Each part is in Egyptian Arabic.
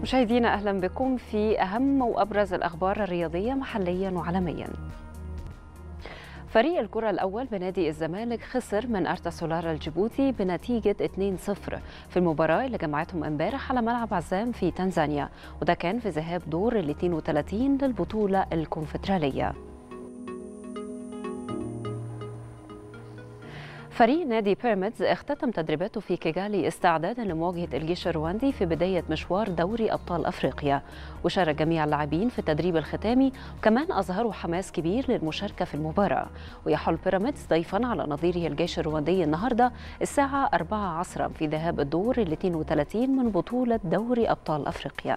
مشاهدينا اهلا بكم في اهم وابرز الاخبار الرياضيه محليا وعالميا. فريق الكرة الأول بنادي الزمالك خسر من أرتا سولار الجيبوتي بنتيجة 2-0 في المباراة اللي جمعتهم امبارح على ملعب عزام في تنزانيا وده كان في ذهاب دور ال 32 للبطولة الكونفدرالية. فريق نادي بيراميدز اختتم تدريباته في كيغالي استعدادا لمواجهة الجيش الرواندي في بداية مشوار دوري أبطال أفريقيا وشارك جميع اللاعبين في التدريب الختامي وكمان أظهروا حماس كبير للمشاركة في المباراة ويحل بيراميدز ضيفا على نظيره الجيش الرواندي النهاردة الساعة 4 عصرا في ذهاب الدور ال 32 من بطولة دوري أبطال أفريقيا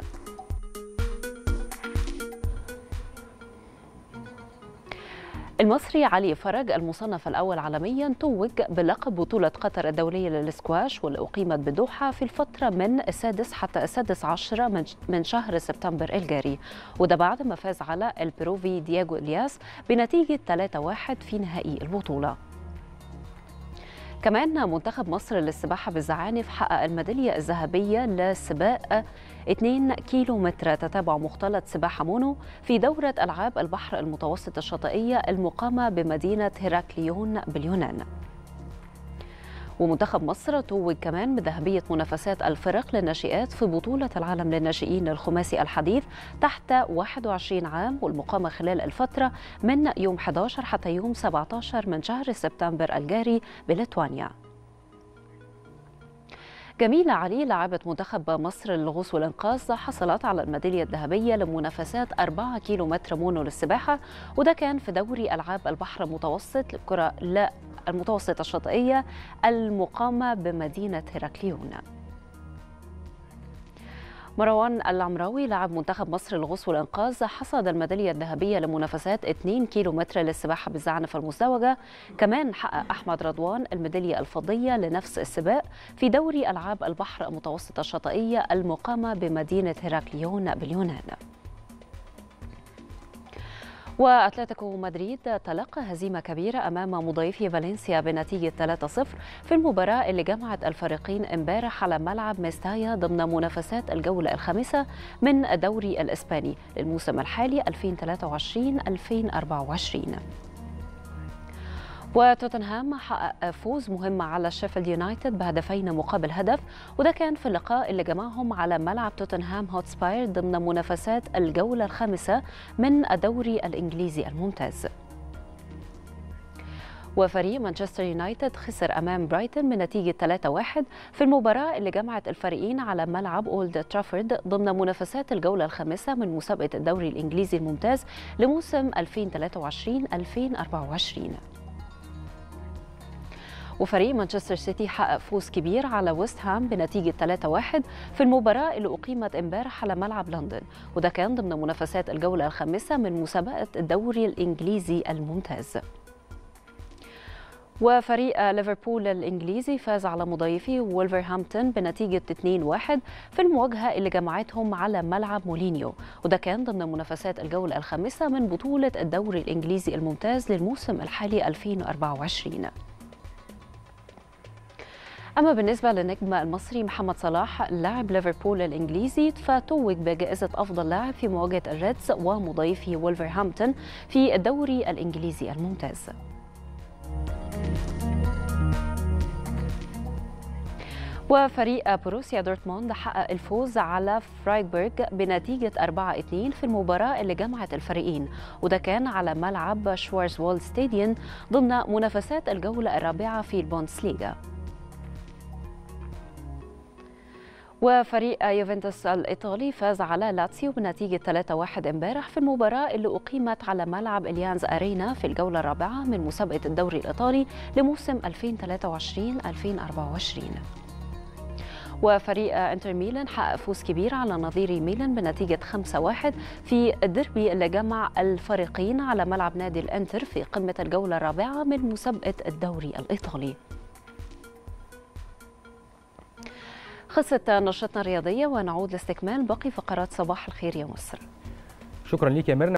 المصري علي فرج المصنف الأول عالميا توج بلقب بطولة قطر الدولية للسكواش واللي أقيمت بدوحة في الفترة من السادس حتى السادس عشر من شهر سبتمبر الجاري وده بعد ما فاز على البروفي دياغو إلياس بنتيجة 3-1 في نهائي البطولة كمان منتخب مصر للسباحة بالزعانف حقق الميدالية الذهبية لسباق 2 كيلو متر تتابع مختلط سباحة مونو في دورة ألعاب البحر المتوسط الشاطئية المقامة بمدينة هيراكليون باليونان ومنتخب مصر توج كمان بذهبية منافسات الفرق للناشئات في بطولة العالم للناشئين للخماسي الحديث تحت 21 عام والمقامة خلال الفترة من يوم 11 حتى يوم 17 من شهر سبتمبر الجاري بليتوانيا جميلة علي لاعبة منتخب مصر للغوص والإنقاذ حصلت على الميدالية الذهبية لمنافسات 4 كيلو متر مونو للسباحة وده كان في دوري ألعاب البحر المتوسط للكرة لا المتوسطة الشاطئية المقامة بمدينة هيراكليون مروان العمراوي لاعب منتخب مصر للغوص والإنقاذ حصد الميدالية الذهبية لمنافسات 2 كيلو متر للسباحة بالزعنف المزدوجة كمان حقق أحمد رضوان الميدالية الفضية لنفس السباق في دوري ألعاب البحر المتوسط الشاطئية المقامة بمدينة هيراكليون باليونان واتلتيكو مدريد تلقى هزيمه كبيره امام مضيفي فالنسيا بنتيجه 3-0 في المباراه اللي جمعت الفريقين امبارح على ملعب ميستايا ضمن منافسات الجوله الخامسه من الدوري الاسباني للموسم الحالي 2023 2024 وتوتنهام حقق فوز مهم على شيفيلد يونايتد بهدفين مقابل هدف وده كان في اللقاء اللي جمعهم على ملعب توتنهام هوتسباير ضمن منافسات الجولة الخامسة من الدوري الإنجليزي الممتاز وفريق مانشستر يونايتد خسر أمام برايتون بنتيجة 3-1 في المباراة اللي جمعت الفريقين على ملعب أولد ترافورد ضمن منافسات الجولة الخامسة من مسابقة الدوري الإنجليزي الممتاز لموسم 2023-2024 وفريق مانشستر سيتي حقق فوز كبير على ويست هام بنتيجة 3-1 في المباراة اللي أقيمت امبارح على ملعب لندن وده كان ضمن منافسات الجولة الخامسة من مسابقة الدوري الإنجليزي الممتاز وفريق ليفربول الإنجليزي فاز على مضيفي وولفرهامبتون بنتيجة 2-1 في المواجهة اللي جمعتهم على ملعب مولينيو وده كان ضمن منافسات الجولة الخامسة من بطولة الدوري الإنجليزي الممتاز للموسم الحالي 2024 أما بالنسبة للنجم المصري محمد صلاح لاعب ليفربول الإنجليزي فتوج بجائزة أفضل لاعب في مواجهة الريدز ومضيفي وولفرهامبتون في الدوري الإنجليزي الممتاز وفريق بروسيا دورتموند حقق الفوز على فرايبورغ بنتيجة 4-2 في المباراة اللي جمعت الفريقين وده كان على ملعب شوارزوالد ستاديون ضمن منافسات الجولة الرابعة في البوندسليغا وفريق يوفنتوس الإيطالي فاز على لاتسيو بنتيجة 3-1 امبارح في المباراة اللي أقيمت على ملعب إليانز أرينا في الجولة الرابعة من مسابقة الدوري الإيطالي لموسم 2023-2024 وفريق انتر ميلان حقق فوز كبير على نظير ميلان بنتيجة 5-1 في الديربي اللي جمع الفريقين على ملعب نادي الانتر في قمة الجولة الرابعة من مسابقة الدوري الإيطالي خلصت نشرتنا الرياضية ونعود لاستكمال باقي فقرات صباح الخير يا مصر شكرا ليك يا ميرنا